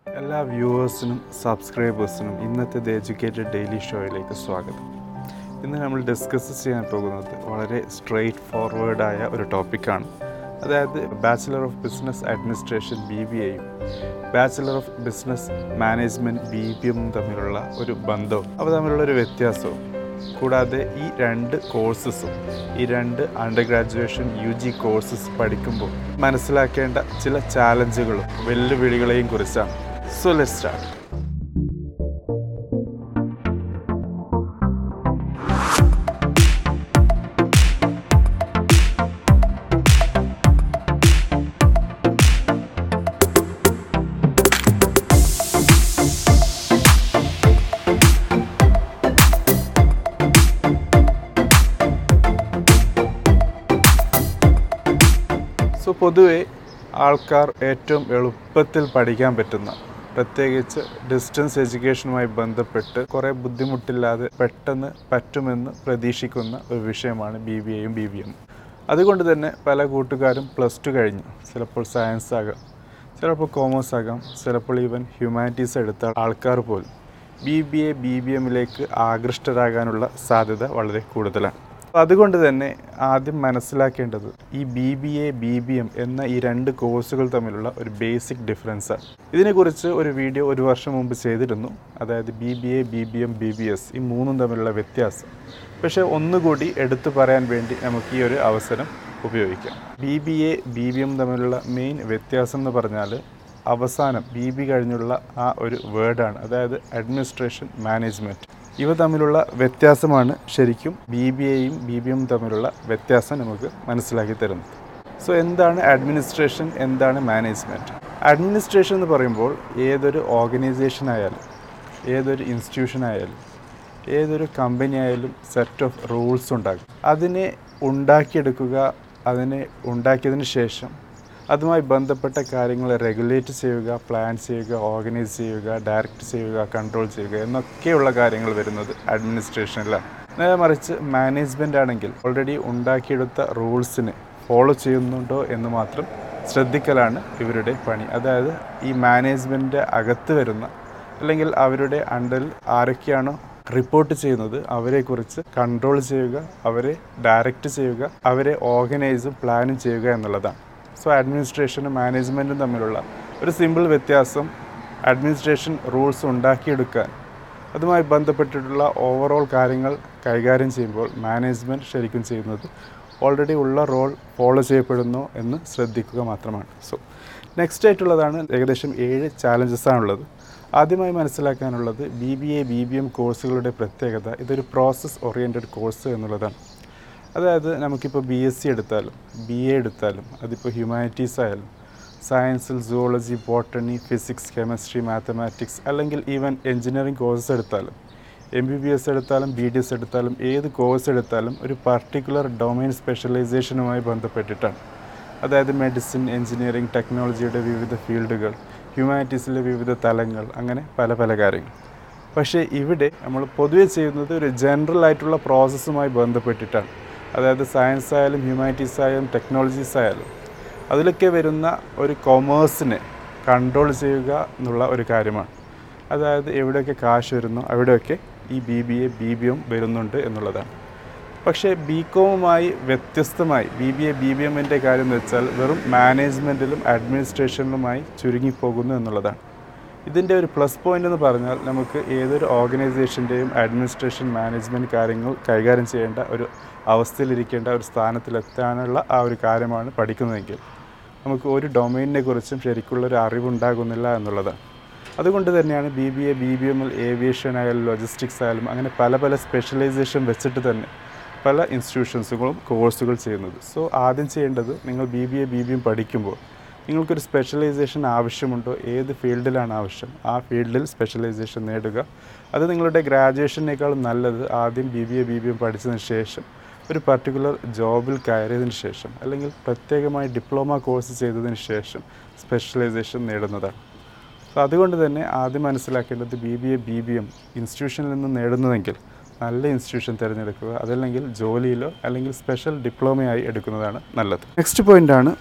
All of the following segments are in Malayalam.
എല്ലാ വ്യൂവേഴ്സിനും സബ്സ്ക്രൈബേഴ്സിനും ഇന്നത്തെ ദ എഡ്യൂക്കേറ്റഡ് ഡെയിലി ഷോയിലേക്ക് സ്വാഗതം ഇന്ന് നമ്മൾ ഡിസ്കസ് ചെയ്യാൻ പോകുന്നത് വളരെ സ്ട്രെയിറ്റ് ഫോർവേഡായ ഒരു ടോപ്പിക്കാണ് അതായത് bachelor of business administration B B എയും bachelor of business management B B M തമ്മിലുള്ള ഒരു ബന്ധവും അവ തമ്മിലുള്ള ഒരു വ്യത്യാസവും കൂടാതെ ഈ രണ്ട് കോഴ്സസും ഈ രണ്ട് undergraduation U G courses പഠിക്കുമ്പോൾ മനസ്സിലാക്കേണ്ട ചില ചാലഞ്ചുകളും വെല്ലുവിളികളെയും കുറിച്ചാണ് സോ ലെറ്റ് സ്റ്റാർട്ട് സോ പൊതുവെ ആൾക്കാർ ഏറ്റവും എളുപ്പത്തിൽ പഠിക്കാൻ പറ്റുന്ന പ്രത്യേകിച്ച് ഡിസ്റ്റൻസ് എഡ്യൂക്കേഷനുമായി ബന്ധപ്പെട്ട് കുറേ ബുദ്ധിമുട്ടില്ലാതെ പെട്ടെന്ന് പറ്റുമെന്ന് പ്രതീക്ഷിക്കുന്ന ഒരു വിഷയമാണ് ബി ബി എയും ബി ബി എം അതുകൊണ്ട് തന്നെ പല കൂട്ടുകാരും പ്ലസ് ടു കഴിഞ്ഞു ചിലപ്പോൾ സയൻസ് ആകാം ചിലപ്പോൾ കോമേഴ്സ് ആകാം ചിലപ്പോൾ ഈവൻ ഹ്യൂമാനിറ്റീസ് എടുത്ത ആൾക്കാർ പോലും B B A B B എമ്മിലേക്ക് ആകൃഷ്ടരാകാനുള്ള സാധ്യത വളരെ കൂടുതലാണ് അപ്പോൾ അതുകൊണ്ട് തന്നെ ആദ്യം മനസ്സിലാക്കേണ്ടത് ഈ B B A B B M എന്ന ഈ രണ്ട് കോഴ്സുകൾ തമ്മിലുള്ള ഒരു ബേസിക് ഡിഫറൻസാണ് ഇതിനെക്കുറിച്ച് ഒരു വീഡിയോ ഒരു വർഷം മുമ്പ് ചെയ്തിരുന്നു അതായത് B B A B B M B B S ഈ മൂന്നും തമ്മിലുള്ള വ്യത്യാസം പക്ഷേ ഒന്നുകൂടി എടുത്തു പറയാൻ വേണ്ടി നമുക്ക് ഈ ഒരു അവസരം ഉപയോഗിക്കാം B B A B B M തമ്മിലുള്ള മെയിൻ വ്യത്യാസം എന്ന് പറഞ്ഞാൽ അവസാനം ബി ബി കഴിഞ്ഞുള്ള ആ ഒരു വേർഡാണ് അതായത് അഡ്മിനിസ്ട്രേഷൻ മാനേജ്മെൻറ്റ് ഇവ തമ്മിലുള്ള വ്യത്യാസമാണ് ശരിക്കും ബി ബി എയും ബി ബി എം തമ്മിലുള്ള വ്യത്യാസം നമുക്ക് മനസ്സിലാക്കി തരുന്നത് സോ എന്താണ് അഡ്മിനിസ്ട്രേഷൻ എന്താണ് മാനേജ്മെൻറ്റ് അഡ്മിനിസ്ട്രേഷൻ എന്ന് പറയുമ്പോൾ ഏതൊരു ഓർഗനൈസേഷൻ ആയാലും ഏതൊരു ഇൻസ്റ്റിറ്റ്യൂഷൻ ആയാലും ഏതൊരു കമ്പനി ആയാലും സെറ്റ് ഓഫ് റൂൾസ് ഉണ്ടാകും അതിനെ ഉണ്ടാക്കിയെടുക്കുക അതിനെ ഉണ്ടാക്കിയതിന് ശേഷം അതുമായി ബന്ധപ്പെട്ട കാര്യങ്ങൾ റെഗുലേറ്റ് ചെയ്യുക പ്ലാൻ ചെയ്യുക ഓർഗനൈസ് ചെയ്യുക ഡയറക്റ്റ് ചെയ്യുക കൺട്രോൾ ചെയ്യുക എന്നൊക്കെയുള്ള കാര്യങ്ങൾ വരുന്നത് അഡ്മിനിസ്ട്രേഷനിലാണ് നേരെ മറിച്ച് മാനേജ്മെൻ്റ് ആണെങ്കിൽ ഓൾറെഡി ഉണ്ടാക്കിയെടുത്ത റൂൾസിനെ ഫോളോ ചെയ്യുന്നുണ്ടോ എന്ന് മാത്രം ശ്രദ്ധിക്കലാണ് ഇവരുടെ പണി അതായത് ഈ മാനേജ്മെൻറ്റ് അകത്ത് വരുന്ന അല്ലെങ്കിൽ അവരുടെ അണ്ടറിൽ ആരൊക്കെയാണോ റിപ്പോർട്ട് ചെയ്യുന്നത് അവരെക്കുറിച്ച് കൺട്രോൾ ചെയ്യുക അവരെ ഡയറക്റ്റ് ചെയ്യുക അവരെ ഓർഗനൈസും പ്ലാനും ചെയ്യുക എന്നുള്ളതാണ് സോ അഡ്മിനിസ്ട്രേഷനും മാനേജ്മെൻറ്റും തമ്മിലുള്ള ഒരു സിമ്പിൾ വ്യത്യാസം അഡ്മിനിസ്ട്രേഷൻ റൂൾസ് ഉണ്ടാക്കിയെടുക്കാൻ അതുമായി ബന്ധപ്പെട്ടിട്ടുള്ള ഓവറോൾ കാര്യങ്ങൾ കൈകാര്യം ചെയ്യുമ്പോൾ മാനേജ്മെൻറ്റ് ശരിക്കും ചെയ്യുന്നത് ഓൾറെഡി ഉള്ള റോൾ ഫോളോ ചെയ്യപ്പെടുന്നു എന്ന് ശ്രദ്ധിക്കുക മാത്രമാണ് സോ നെക്സ്റ്റ് ആയിട്ടുള്ളതാണ് ഏകദേശം ഏഴ് ചാലഞ്ചസ് ആണുള്ളത് ആദ്യമായി മനസ്സിലാക്കാനുള്ളത് B B A B B M കോഴ്സുകളുടെ പ്രത്യേകത ഇതൊരു പ്രോസസ് ഓറിയൻറ്റഡ് കോഴ്സ് എന്നുള്ളതാണ് അതായത് നമുക്കിപ്പോൾ ബി എസ് സി എടുത്താലും ബി എ എടുത്താലും അതിപ്പോൾ ഹ്യൂമാനിറ്റീസ് ആയാലും സയൻസിൽ zoology botany physics chemistry mathematics അല്ലെങ്കിൽ ഈവൻ എഞ്ചിനീയറിംഗ് കോഴ്സസ് എടുത്താലും എം ബി ബി എസ് എടുത്താലും ബി ഡി എസ് എടുത്താലും ഏത് കോഴ്സ് എടുത്താലും ഒരു പർട്ടിക്കുലർ ഡൊമൈൻ സ്പെഷ്യലൈസേഷനുമായി ബന്ധപ്പെട്ടിട്ടാണ് അതായത് മെഡിസിൻ എഞ്ചിനീയറിംഗ് ടെക്നോളജിയുടെ വിവിധ ഫീൽഡുകൾ ഹ്യൂമാനിറ്റീസിലെ വിവിധ തലങ്ങൾ അങ്ങനെ പല പല കാര്യങ്ങൾ പക്ഷേ ഇവിടെ നമ്മൾ പൊതുവെ ചെയ്യുന്നത് ഒരു ജനറൽ ആയിട്ടുള്ള പ്രോസസ്സുമായി ബന്ധപ്പെട്ടിട്ടാണ് അതായത് സയൻസ് ആയാലും ഹ്യൂമാനിറ്റീസ് ആയാലും ടെക്നോളജീസ് ആയാലും അതിലൊക്കെ വരുന്ന ഒരു കൊമേഴ്സിനെ കൺട്രോൾ ചെയ്യുക എന്നുള്ള ഒരു കാര്യമാണ് അതായത് എവിടെയൊക്കെ കാശ് വരുന്നു അവിടെയൊക്കെ ഈ B B A B B M വരുന്നുണ്ട് എന്നുള്ളതാണ് പക്ഷേ ബി കോമുമായി വ്യത്യസ്തമായി B B A B B എമ്മിൻ്റെ കാര്യം എന്ന് വെച്ചാൽ വെറും മാനേജ്മെൻറ്റിലും അഡ്മിനിസ്ട്രേഷനിലുമായി ചുരുങ്ങിപ്പോകുന്നു എന്നുള്ളതാണ് ഇതിൻ്റെ ഒരു പ്ലസ് പോയിന്റ് എന്ന് പറഞ്ഞാൽ നമുക്ക് ഏതൊരു ഓർഗനൈസേഷൻ്റെയും അഡ്മിനിസ്ട്രേഷൻ മാനേജ്മെൻറ്റ് കാര്യങ്ങൾ കൈകാര്യം ചെയ്യേണ്ട ഒരു അവസ്ഥയിലിരിക്കേണ്ട ഒരു സ്ഥാനത്തിലെത്താനുള്ള ആ ഒരു കാര്യമാണ് പഠിക്കുന്നതെങ്കിൽ നമുക്ക് ഒരു ഡൊമൈനിനെ കുറിച്ചും ശരിക്കുള്ള ഒരു അറിവുണ്ടാകുന്നില്ല എന്നുള്ളതാണ് അതുകൊണ്ട് തന്നെയാണ് B B A B B എമ്മിൽ ഏവിയേഷൻ ആയാലും ലോജിസ്റ്റിക്സ് ആയാലും അങ്ങനെ പല പല സ്പെഷ്യലൈസേഷൻ വെച്ചിട്ട് തന്നെ പല ഇൻസ്റ്റിറ്റ്യൂഷൻസുകളും കോഴ്സുകൾ ചെയ്യുന്നത് സോ ആദ്യം ചെയ്യേണ്ടത് നിങ്ങൾ B B A B B M പഠിക്കുമ്പോൾ നിങ്ങൾക്കൊരു സ്പെഷ്യലൈസേഷൻ ആവശ്യമുണ്ടോ ഏത് ഫീൽഡിലാണ് ആവശ്യം ആ ഫീൽഡിൽ സ്പെഷ്യലൈസേഷൻ നേടുക അത് നിങ്ങളുടെ ഗ്രാജുവേഷനേക്കാളും നല്ലത് ആദ്യം B B A B B M പഠിച്ചതിന് ശേഷം ഒരു പർട്ടിക്കുലർ ജോബിൽ കയറിയതിന് ശേഷം അല്ലെങ്കിൽ പ്രത്യേകമായി ഡിപ്ലോമ കോഴ്സ് ചെയ്തതിന് ശേഷം സ്പെഷ്യലൈസേഷൻ നേടുന്നതാണ് അപ്പോൾ അതുകൊണ്ട് തന്നെ ആദ്യം മനസ്സിലാക്കേണ്ടത് B B A B B M ഇൻസ്റ്റിറ്റ്യൂഷനിൽ നിന്ന് നേടുന്നതെങ്കിൽ നല്ല ഇൻസ്റ്റിറ്റ്യൂഷൻ തിരഞ്ഞെടുക്കുക അതല്ലെങ്കിൽ ജോലിയിലോ അല്ലെങ്കിൽ സ്പെഷ്യൽ ഡിപ്ലോമയായി എടുക്കുന്നതാണ് നല്ലത് നെക്സ്റ്റ് പോയിൻ്റാണ്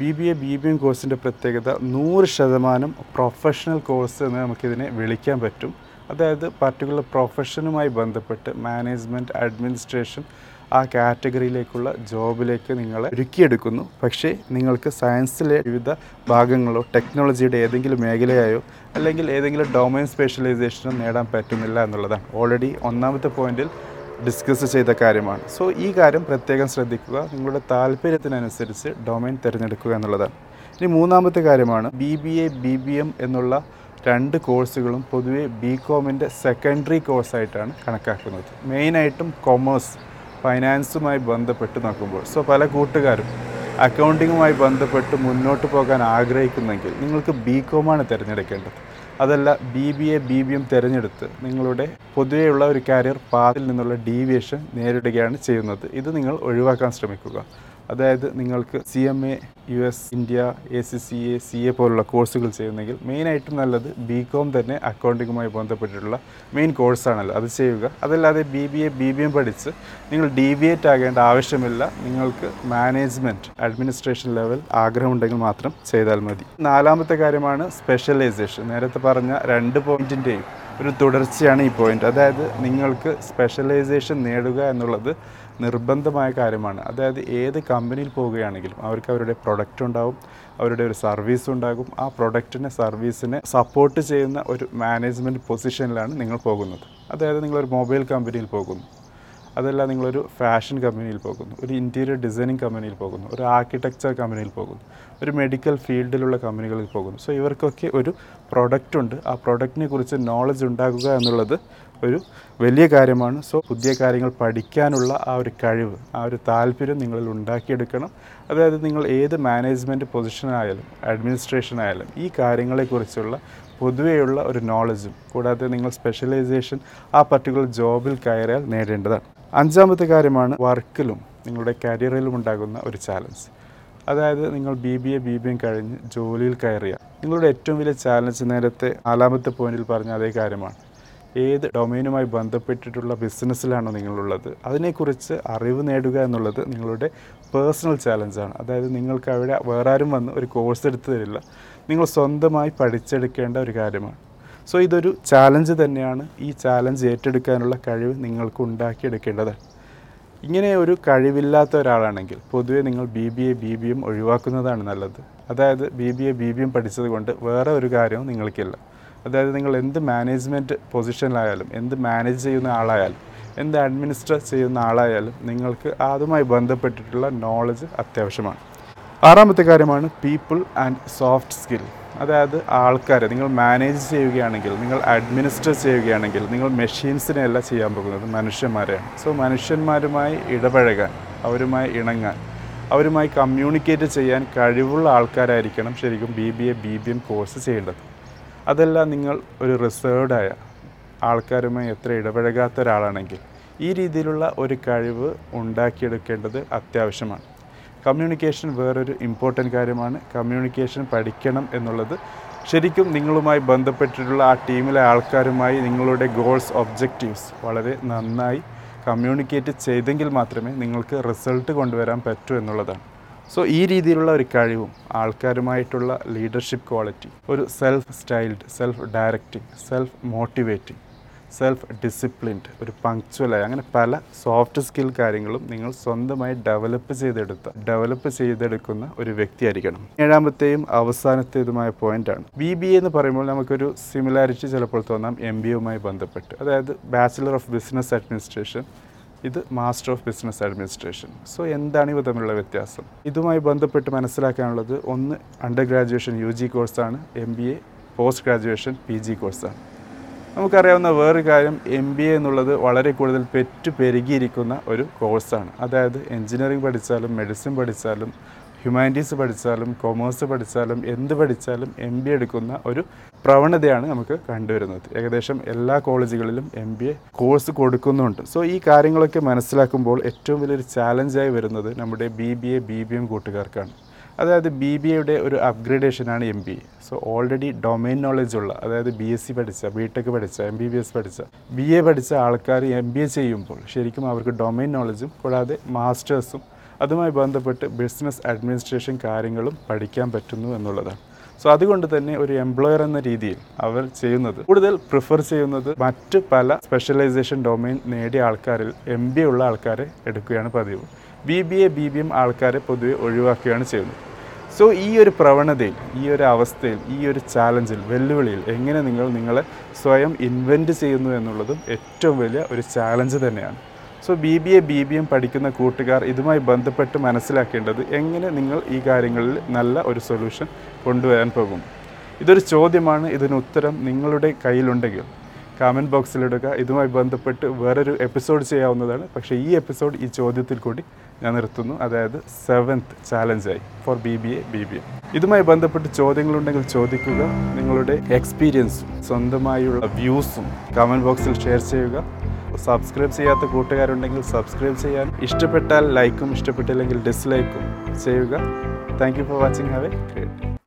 B B A B B M കോഴ്സിൻ്റെ പ്രത്യേകത നൂറ് ശതമാനം പ്രൊഫഷണൽ കോഴ്സ് എന്ന് നമുക്കിതിനെ വിളിക്കാൻ പറ്റും അതായത് പർട്ടിക്കുലർ പ്രൊഫഷനുമായി ബന്ധപ്പെട്ട് മാനേജ്മെൻറ്റ് അഡ്മിനിസ്ട്രേഷൻ ആ കാറ്റഗറിയിലേക്കുള്ള ജോബിലേക്ക് നിങ്ങളെ ഒരുക്കിയെടുക്കുന്നു പക്ഷേ നിങ്ങൾക്ക് സയൻസിലെ വിവിധ ഭാഗങ്ങളോ ടെക്നോളജിയുടെ ഏതെങ്കിലും മേഖലയായോ അല്ലെങ്കിൽ ഏതെങ്കിലും ഡൊമൈൻ സ്പെഷ്യലൈസേഷനോ നേടാൻ പറ്റുന്നില്ല എന്നുള്ളതാണ് ഓൾറെഡി ഒന്നാമത്തെ പോയിന്റിൽ ഡിസ്കസ് ചെയ്ത കാര്യമാണ് സോ ഈ കാര്യം പ്രത്യേകം ശ്രദ്ധിക്കുക നിങ്ങളുടെ താല്പര്യത്തിനനുസരിച്ച് ഡൊമൈൻ തിരഞ്ഞെടുക്കുക എന്നുള്ളതാണ് ഇനി മൂന്നാമത്തെ കാര്യമാണ് B B A B B M എന്നുള്ള രണ്ട് കോഴ്സുകളും പൊതുവെ ബി കോമിൻ്റെ സെക്കൻഡറി കോഴ്സായിട്ടാണ് കണക്കാക്കുന്നത് മെയിനായിട്ടും കൊമേഴ്സ് ഫൈനാൻസുമായി ബന്ധപ്പെട്ട് നോക്കുമ്പോൾ സോ പല കൂട്ടുകാരും അക്കൗണ്ടിങ്ങുമായി ബന്ധപ്പെട്ട് മുന്നോട്ട് പോകാൻ ആഗ്രഹിക്കുന്നെങ്കിൽ നിങ്ങൾക്ക് ബി കോമാണ് തിരഞ്ഞെടുക്കേണ്ടത് അതല്ല B B A B B M തിരഞ്ഞെടുത്ത് നിങ്ങളുടെ പൊതുവെയുള്ള ഒരു കാരിയർ പാത്തിൽ നിന്നുള്ള ഡീവിയേഷൻ നേരിടുകയാണ് ചെയ്യുന്നത് ഇത് നിങ്ങൾ ഒഴിവാക്കാൻ ശ്രമിക്കുക അതായത് നിങ്ങൾക്ക് C M A U S India A C C A C A പോലുള്ള കോഴ്സുകൾ ചെയ്യുന്നെങ്കിൽ മെയിനായിട്ടും നല്ലത് ബി കോം തന്നെ അക്കൗണ്ടിങ്ങുമായി ബന്ധപ്പെട്ടിട്ടുള്ള മെയിൻ കോഴ്സാണല്ലോ അത് ചെയ്യുക അതല്ലാതെ B B A B B M പഠിച്ച് നിങ്ങൾ ഡീവിയേറ്റ് ആകേണ്ട ആവശ്യമില്ല നിങ്ങൾക്ക് മാനേജ്മെൻറ്റ് അഡ്മിനിസ്ട്രേഷൻ ലെവൽ ആഗ്രഹമുണ്ടെങ്കിൽ മാത്രം ചെയ്താൽ മതി നാലാമത്തെ കാര്യമാണ് സ്പെഷ്യലൈസേഷൻ നേരത്തെ പറഞ്ഞ രണ്ട് പോയിൻറ്റിൻ്റെയും ഒരു തുടർച്ചയാണ് ഈ പോയിന്റ് അതായത് നിങ്ങൾക്ക് സ്പെഷ്യലൈസേഷൻ നേടുക എന്നുള്ളത് നിർബന്ധമായ കാര്യമാണ് അതായത് ഏത് കമ്പനിയിൽ പോവുകയാണെങ്കിലും അവർക്ക് അവരുടെ പ്രൊഡക്റ്റ് ഉണ്ടാവും അവരുടെ ഒരു സർവീസ് ഉണ്ടാകും ആ പ്രൊഡക്റ്റിനെ സർവീസിനെ സപ്പോർട്ട് ചെയ്യുന്ന ഒരു മാനേജ്മെൻറ്റ് പൊസിഷനിലാണ് നിങ്ങൾ പോകുന്നത് അതായത് നിങ്ങളൊരു മൊബൈൽ കമ്പനിയിൽ പോകുന്നു അതല്ല നിങ്ങളൊരു ഫാഷൻ കമ്പനിയിൽ പോകുന്നു ഒരു ഇൻറ്റീരിയർ ഡിസൈനിങ് കമ്പനിയിൽ പോകുന്നു ഒരു ആർക്കിടെക്ചർ കമ്പനിയിൽ പോകുന്നു ഒരു മെഡിക്കൽ ഫീൽഡിലുള്ള കമ്പനികളിൽ പോകുന്നു സോ ഇവർക്കൊക്കെ ഒരു പ്രൊഡക്റ്റ് ഉണ്ട് ആ പ്രൊഡക്റ്റിനെ കുറിച്ച് നോളജ് ഉണ്ടാകുക എന്നുള്ളത് ഒരു വലിയ കാര്യമാണ് സോ പുതിയ കാര്യങ്ങൾ പഠിക്കാനുള്ള ആ ഒരു കഴിവ് ആ ഒരു താല്പര്യം നിങ്ങളിൽ ഉണ്ടാക്കിയെടുക്കണം അതായത് നിങ്ങൾ ഏത് മാനേജ്മെൻറ്റ് പൊസിഷനായാലും അഡ്മിനിസ്ട്രേഷൻ ആയാലും ഈ കാര്യങ്ങളെക്കുറിച്ചുള്ള പൊതുവെയുള്ള ഒരു നോളജും കൂടാതെ നിങ്ങൾ സ്പെഷ്യലൈസേഷൻ ആ പർട്ടിക്കുലർ ജോബിൽ കയറിയാൽ നേടേണ്ടതാണ് അഞ്ചാമത്തെ കാര്യമാണ് വർക്കിലും നിങ്ങളുടെ കരിയറിലും ഉണ്ടാകുന്ന ഒരു ചാലഞ്ച് അതായത് നിങ്ങൾ B B A B B M കഴിഞ്ഞ് ജോലിയിൽ കയറിയ നിങ്ങളുടെ ഏറ്റവും വലിയ ചാലഞ്ച് നേരത്തെ നാലാമത്തെ പോയിന്റിൽ പറഞ്ഞ അതേ കാര്യമാണ് ഏത് ഡൊമൈനുമായി ബന്ധപ്പെട്ടിട്ടുള്ള ബിസിനസ്സിലാണോ നിങ്ങളുള്ളത് അതിനെക്കുറിച്ച് അറിവ് നേടുക എന്നുള്ളത് നിങ്ങളുടെ പേഴ്സണൽ ചാലഞ്ചാണ് അതായത് നിങ്ങൾക്ക് അവിടെ വേറെ ആരും വന്ന് ഒരു കോഴ്സ് എടുത്തു തരില്ല നിങ്ങൾ സ്വന്തമായി പഠിച്ചെടുക്കേണ്ട ഒരു കാര്യമാണ് സോ ഇതൊരു ചാലഞ്ച് തന്നെയാണ് ഈ ചാലഞ്ച് ഏറ്റെടുക്കാനുള്ള കഴിവ് നിങ്ങൾക്ക് ഉണ്ടാക്കിയെടുക്കേണ്ടതാണ് ഇങ്ങനെ ഒരു കഴിവില്ലാത്ത ഒരാളാണെങ്കിൽ പൊതുവെ നിങ്ങൾ B B A B B M ഒഴിവാക്കുന്നതാണ് നല്ലത് അതായത് B B A B B M പഠിച്ചത് കൊണ്ട് വേറെ ഒരു കാര്യവും നിങ്ങൾക്കില്ല അതായത് നിങ്ങൾ എന്ത് മാനേജ്മെൻറ്റ് പൊസിഷനിലായാലും എന്ത് മാനേജ് ചെയ്യുന്ന ആളായാലും എന്ത് അഡ്മിനിസ്റ്റർ ചെയ്യുന്ന ആളായാലും നിങ്ങൾക്ക് അതുമായി ബന്ധപ്പെട്ടിട്ടുള്ള നോളജ് അത്യാവശ്യമാണ് ആറാമത്തെ കാര്യമാണ് പീപ്പിൾ ആൻഡ് സോഫ്റ്റ് സ്കിൽ അതായത് ആൾക്കാരെ നിങ്ങൾ മാനേജ് ചെയ്യുകയാണെങ്കിൽ നിങ്ങൾ അഡ്മിനിസ്റ്റർ ചെയ്യുകയാണെങ്കിൽ നിങ്ങൾ മെഷീൻസിനെ അല്ല ചെയ്യാൻ പോകുന്നത് മനുഷ്യന്മാരെയാണ് സോ മനുഷ്യന്മാരുമായി ഇടപഴകാൻ അവരുമായി ഇണങ്ങാൻ അവരുമായി കമ്മ്യൂണിക്കേറ്റ് ചെയ്യാൻ കഴിവുള്ള ആൾക്കാരായിരിക്കണം ശരിക്കും B B A B B M course ചെയ്യേണ്ടത് അതല്ല നിങ്ങൾ ഒരു റിസേർവ്ഡായ ആൾക്കാരുമായി എത്ര ഇടപഴകാത്ത ഒരാളാണെങ്കിൽ ഈ രീതിയിലുള്ള ഒരു കഴിവ് ഉണ്ടാക്കിയെടുക്കേണ്ടത് അത്യാവശ്യമാണ് കമ്മ്യൂണിക്കേഷൻ വേറൊരു ഇമ്പോർട്ടൻ്റ് കാര്യമാണ് കമ്മ്യൂണിക്കേഷൻ പഠിക്കണം എന്നുള്ളത് ശരിക്കും നിങ്ങളുമായി ബന്ധപ്പെട്ടിട്ടുള്ള ആ ടീമിലെ ആൾക്കാരുമായി നിങ്ങളുടെ ഗോൾസ് ഒബ്ജക്റ്റീവ്സ് വളരെ നന്നായി കമ്മ്യൂണിക്കേറ്റ് ചെയ്തെങ്കിൽ മാത്രമേ നിങ്ങൾക്ക് റിസൾട്ട് കൊണ്ടുവരാൻ പറ്റൂ എന്നുള്ളതാണ് സോ ഈ രീതിയിലുള്ള ഒരു കഴിവും ആൾക്കാരുമായിട്ടുള്ള ലീഡർഷിപ്പ് ക്വാളിറ്റി ഒരു self styled self directing self motivating self disciplined ഒരു പങ്ക്ച്വലായി അങ്ങനെ പല സോഫ്റ്റ് സ്കിൽ കാര്യങ്ങളും നിങ്ങൾ സ്വന്തമായി ഡെവലപ്പ് ചെയ്തെടുത്ത ഡെവലപ്പ് ചെയ്തെടുക്കുന്ന ഒരു വ്യക്തിയായിരിക്കണം ഏഴാമത്തെയും അവസാനത്തേതുമായ പോയിന്റാണ് ബി ബി എന്ന് പറയുമ്പോൾ നമുക്കൊരു സിമിലാരിറ്റി ചിലപ്പോൾ തോന്നാം എം ബി എയുമായി ബന്ധപ്പെട്ട് അതായത് ബാച്ചിലർ ഓഫ് ബിസിനസ് അഡ്മിനിസ്ട്രേഷൻ ഇത് master of business administration so എന്താണ് ഇവ തമ്മിലുള്ള വ്യത്യാസം ഇതുമായി ബന്ധപ്പെട്ട് മനസ്സിലാക്കാനുള്ളത് ഒന്ന് അണ്ടർ ഗ്രാജുവേഷൻ യു ജി കോഴ്സാണ് M B A postgraduation P G കോഴ്സാണ് നമുക്കറിയാവുന്ന വേറൊരു കാര്യം എം ബി എ എന്നുള്ളത് വളരെ കൂടുതൽ പെറ്റു പെരുകിയിരിക്കുന്ന ഒരു കോഴ്സാണ് അതായത് എൻജിനീയറിംഗ് പഠിച്ചാലും മെഡിസിൻ പഠിച്ചാലും ഹ്യൂമാനിറ്റീസ് പഠിച്ചാലും കൊമേഴ്സ് പഠിച്ചാലും എന്ത് പഠിച്ചാലും എം ബി എടുക്കുന്ന ഒരു പ്രവണതയാണ് നമുക്ക് കണ്ടുവരുന്നത് ഏകദേശം എല്ലാ കോളേജുകളിലും എം ബി എ കോഴ്സ് കൊടുക്കുന്നുണ്ട് സോ ഈ കാര്യങ്ങളൊക്കെ മനസ്സിലാക്കുമ്പോൾ ഏറ്റവും വലിയൊരു ചാലഞ്ചായി വരുന്നത് നമ്മുടെ B B A B B M കൂട്ടുകാർക്കാണ് അതായത് ബി ബി എയുടെ ഒരു അപ്ഗ്രേഡേഷനാണ് M B A so already domain knowledge ഉള്ള അതായത് ബി എസ് സി പഠിച്ച ബി ടെക് പഠിച്ച എം ബി ബി എസ് പഠിച്ച ബി എ പഠിച്ച ആൾക്കാർ എം ബി എ ചെയ്യുമ്പോൾ ശരിക്കും അവർക്ക് ഡൊമൈൻ നോളജും കൂടാതെ മാസ്റ്റേഴ്സും അതുമായി ബന്ധപ്പെട്ട് ബിസിനസ് അഡ്മിനിസ്ട്രേഷൻ കാര്യങ്ങളും പഠിക്കാൻ പറ്റുന്നു എന്നുള്ളതാണ് സോ അതുകൊണ്ട് തന്നെ ഒരു എംപ്ലോയർ എന്ന രീതിയിൽ അവർ ചെയ്യുന്നത് കൂടുതൽ പ്രിഫർ ചെയ്യുന്നത് മറ്റ് പല സ്പെഷ്യലൈസേഷൻ ഡൊമൈൻ നേടിയ ആൾക്കാരിൽ എം ബി ഉള്ള ആൾക്കാരെ എടുക്കുകയാണ് പതിവ് B B A B B M ആൾക്കാരെ പൊതുവെ ഒഴിവാക്കുകയാണ് ചെയ്യുന്നത് സോ ഈ ഒരു പ്രവണതയിൽ ഈ ഒരു അവസ്ഥയിൽ ഈ ഒരു ചാലഞ്ചിൽ വെല്ലുവിളിയിൽ എങ്ങനെ നിങ്ങൾ നിങ്ങളെ സ്വയം ഇൻവെൻറ്റ് ചെയ്യുന്നു എന്നുള്ളതും ഏറ്റവും വലിയ ഒരു ചാലഞ്ച് തന്നെയാണ് so B B A B B M പഠിക്കുന്ന കൂട്ടുകാർ ഇതുമായി ബന്ധപ്പെട്ട് മനസ്സിലാക്കേണ്ടത് എങ്ങനെ നിങ്ങൾ ഈ കാര്യങ്ങളിൽ നല്ല ഒരു സൊല്യൂഷൻ കൊണ്ടുവരാൻ പോകും ഇതൊരു ചോദ്യമാണ് ഇതിന് ഉത്തരം നിങ്ങളുടെ കയ്യിലുണ്ടെങ്കിൽ കമൻറ്റ് ബോക്സിലിടുക ഇതുമായി ബന്ധപ്പെട്ട് വേറൊരു എപ്പിസോഡ് ചെയ്യാവുന്നതാണ് പക്ഷേ ഈ എപ്പിസോഡ് ഈ ചോദ്യത്തിൽ കൂടി ഞാൻ നിർത്തുന്നു അതായത് സെവൻത്ത് ചാലഞ്ചായി for B B A B B A ഇതുമായി ബന്ധപ്പെട്ട് ചോദ്യങ്ങളുണ്ടെങ്കിൽ ചോദിക്കുക നിങ്ങളുടെ എക്സ്പീരിയൻസും സ്വന്തമായുള്ള വ്യൂസും കമൻറ്റ് ബോക്സിൽ ഷെയർ ചെയ്യുക സബ്സ്ക്രൈബ് ചെയ്യാത്ത കൂട്ടുകാരുണ്ടെങ്കിൽ സബ്സ്ക്രൈബ് ചെയ്യാൻ ഇഷ്ടപ്പെട്ടാൽ ലൈക്കും ഇഷ്ടപ്പെട്ടില്ലെങ്കിൽ ഡിസ്ലൈക്കും ചെയ്യുക thank you for watching have a great